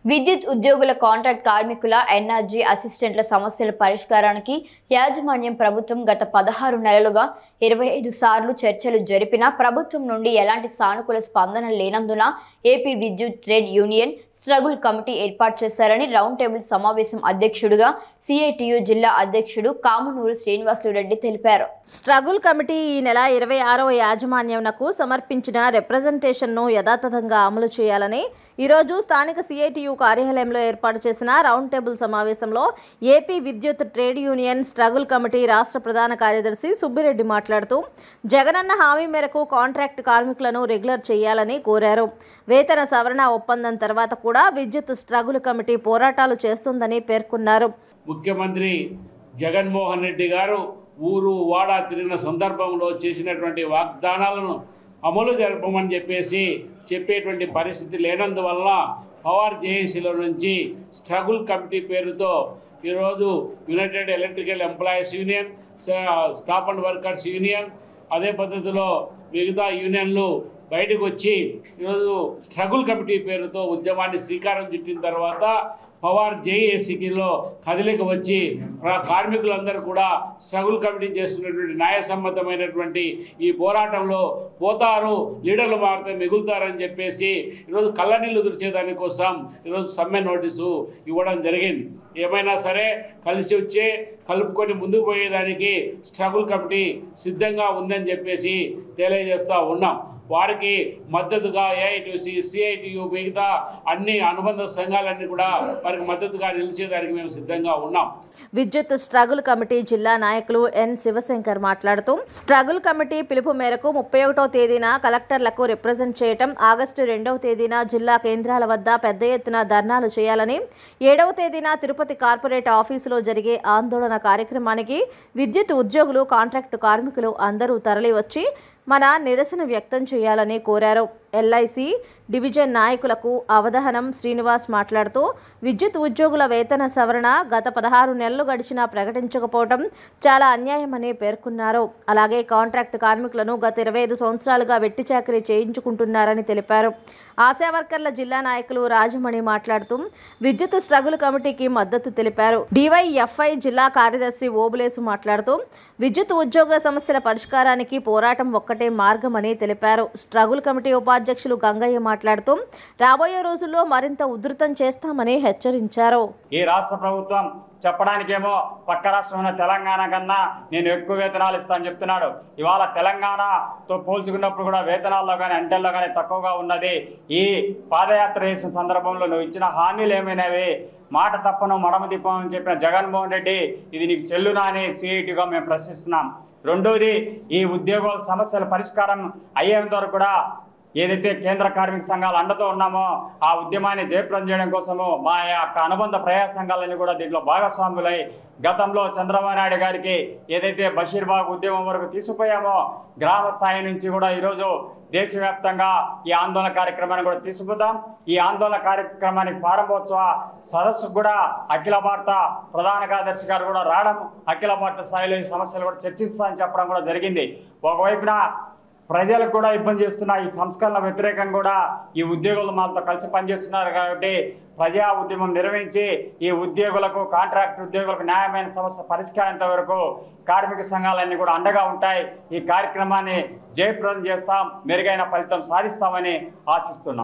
విద్యుత్ ఉద్యోగుల కాంట్రాక్ట్ కార్మికుల ఎన్ఆర్జీ అసిస్టెంట్ల సమస్యల పరిష్కారానికి యాజమాన్యం ప్రభుత్వం గత పదహారు నెలలుగా ఇరవై ఐదు సార్లు చర్చలు జరిపినా ప్రభుత్వం నుండి ఎలాంటి సానుకూల స్పందన లేనందున ఏపీ విద్యుత్ ట్రేడ్ యూనియన్ స్ట్రగుల్ కమిటీ ఏర్పాటు చేశారని రౌండ్ టేబుల్ సమావేశం అధ్యక్షుడిగా సిఐటియు జిల్లా అధ్యక్షుడు కామనూరు శ్రీనివాసులు రెడ్డి తెలిపారు స్ట్రగుల్ కమిటీ ఈ నెల ఇరవై ఆరవ యాజమాన్యంనకు సమర్పించిన రిప్రజెంటేషన్ను యథాతథంగా అమలు చేయాలని ఈరోజు స్థానిక సిఐటియు కార్యాలయంలో ఏర్పాటు చేసిన రౌండ్ టేబుల్ సమావేశంలో ఏపీ విద్యుత్ ట్రేడ్ యూనియన్ స్ట్రగుల్ కమిటీ రాష్ట్ర ప్రధాన కార్యదర్శి సుబ్బిరెడ్డి మాట్లాడుతూ జగనన్న హామీ మేరకు కాంట్రాక్ట్ కార్మికులను రెగ్యులర్ చేయాలని కోరారు వేతన సవరణ ఒప్పందం తర్వాత కూడా విద్యుత్ స్ట్రగుల్ కమిటీ పోరాటాలు చేస్తుందని పేర్కొన్నారు ముఖ్యమంత్రి జగన్మోహన్ రెడ్డి గారు ఊరు వాడ తిరిగిన సందర్భంలో చేసినటువంటి వాగ్దానాలను అమలు జరపమని చెప్పేసి చెప్పేటువంటి పరిస్థితి లేనందువల్ల పవర్ జేఏసీలో నుంచి స్ట్రగుల్ కమిటీ పేరుతో ఈరోజు united electrical employees union staff and workers union అదే పద్ధతిలో మిగతా యూనియన్లు బయటకు వచ్చి ఈరోజు స్ట్రగుల్ కమిటీ పేరుతో ఉద్యమాన్ని శ్రీకారం చుట్టిన తర్వాత పవర్ జేఏసీలో కదలిక వచ్చి ప్ర- కార్మికులందరూ కూడా స్ట్రగుల్ కమిటీ చేస్తున్నటువంటి న్యాయసమ్మతమైనటువంటి ఈ పోరాటంలో పోతారు లీడర్లు మారితే మిగులుతారని చెప్పేసి ఈరోజు కళ్ళనీళ్ళు తుడిచేదానికోసం ఈరోజు సమ్మె నోటీసు ఇవ్వడం జరిగింది ఏమైనా సరే కలిసి వచ్చే కలుపుకొని ముందుకు పోయేదానికి స్ట్రగుల్ కమిటీ సిద్ధంగా ఉందని చెప్పేసి తెలియజేస్తూ ఉన్నాం వారికి మద్దతుగా ఏఐటీసీ సిఐటియు మిగతా అన్ని అనుబంధ సంఘాలన్నీ కూడా వారికి మద్దతుగా నిలిచేదానికి మేము సిద్ధంగా ఉన్నాం విద్యుత్ స్ట్రగుల్ కమిటీ జిల్లా నాయకులు ఎన్ శివశంకర్ మాట్లాడుతూ స్ట్రగుల్ కమిటీ పిలుపు మేరకు ముప్పై ఒకటో తేదీన కలెక్టర్లకు రిప్రజెంట్ చేయటం ఆగస్టు రెండవ తేదీన జిల్లా కేంద్రాల వద్ద పెద్ద ఎత్తున ధర్నాలు చేయాలని ఏడవ తేదీన తిరుపతి కార్పొరేట్ ఆఫీసులో జరిగే ఆందోళన కార్యక్రమానికి విద్యుత్ ఉద్యోగులు కాంట్రాక్టు కార్మికులు అందరూ తరలి వచ్చి మన నిరసన వ్యక్తం చేయాలని కోరారు ఎల్ఐసి డివిజన్ నాయకులకు అవధానం శ్రీనివాస్ మాట్లాడుతూ విద్యుత్ ఉద్యోగుల వేతన సవరణ గత పదహారు నెలలు గడిచినా ప్రకటించకపోవడం చాలా అన్యాయమని పేర్కొన్నారు అలాగే కాంట్రాక్ట్ కార్మికులను గత ఇరవై ఐదు సంవత్సరాలుగా వెట్టి చాకరీ చేయించుకుంటున్నారని తెలిపారు ఆశా వర్కర్ల జిల్లా నాయకులు రాజమణి మాట్లాడుతూ విద్యుత్ స్ట్రగుల్ కమిటీకి మద్దతు తెలిపారు డివైఎఫ్ఐ జిల్లా కార్యదర్శి ఓబులేసు మాట్లాడుతూ విద్యుత్ ఉద్యోగుల సమస్యల పరిష్కారానికి పోరాటం ఒక్కటే మార్గమని తెలిపారు స్ట్రగుల్ కమిటీ ఉపాధ్యక్షులు గంగయ్య మాట్లాడుతూ రాబోయే రోజుల్లో మరింత ఉధృతం చేస్తామని హెచ్చరించారు ఈ రాష్ట్ర ప్రభుత్వం చెప్పడానికేమో పక్క రాష్ట్రమైన తెలంగాణ కన్నా నేను ఎక్కువ వేతనాలు ఇస్తానని చెప్తున్నాడు ఇవాళ తెలంగాణతో పోల్చుకున్నప్పుడు కూడా వేతనాల్లో కానీ అంటెల్లో కానీ తక్కువగా ఉన్నది ఈ పాదయాత్ర చేసిన సందర్భంలో నువ్వు ఇచ్చిన హామీలు ఏమైనవి మాట తప్పను మడమ తిప్పం అని చెప్పిన జగన్మోహన్ రెడ్డి ఇది నీకు చెల్లునా అని సిఐటిగా మేము ప్రశ్నిస్తున్నాం రెండోది ఈ ఉద్యోగాల సమస్యల పరిష్కారం అయ్యేంత వరకు కూడా ఏదైతే కేంద్ర కార్మిక సంఘాలు అండతో ఉన్నామో ఆ ఉద్యమాన్ని జయప్రదం చేయడం కోసము మా యొక్క అనుబంధ ప్రయాస సంఘాలన్నీ కూడా దీంట్లో భాగస్వాములై గతంలో చంద్రబాబు నాయుడు గారికి ఏదైతే బషీర్బాగ్ ఉద్యమం వరకు తీసుకుపోయామో గ్రామ స్థాయి నుంచి కూడా ఈరోజు దేశవ్యాప్తంగా ఈ ఆందోళన కార్యక్రమాన్ని కూడా తీసుకుపోతాం ఈ ఆందోళన కార్యక్రమానికి ప్రారంభోత్సవ సదస్సుకు కూడా అఖిల భారత ప్రధాన కార్యదర్శి గారు కూడా రావడం అఖిల భారత స్థాయిలో ఈ సమస్యలు కూడా చర్చిస్తామని చెప్పడం కూడా జరిగింది ఒకవైపున ప్రజలకు కూడా ఇబ్బంది చేస్తున్న ఈ సంస్కరణ వ్యతిరేకంగా కూడా ఈ ఉద్యోగులు మనతో కలిసి పనిచేస్తున్నారు కాబట్టి ప్రజా ఉద్యమం నిర్వహించి ఈ ఉద్యోగులకు కాంట్రాక్ట్ ఉద్యోగులకు న్యాయమైన సమస్య పరిష్కారంత వరకు కార్మిక సంఘాలన్నీ కూడా అండగా ఉంటాయి ఈ కార్యక్రమాన్ని జయప్రదం చేస్తాం మెరుగైన ఫలితం సాధిస్తామని ఆశిస్తున్నాం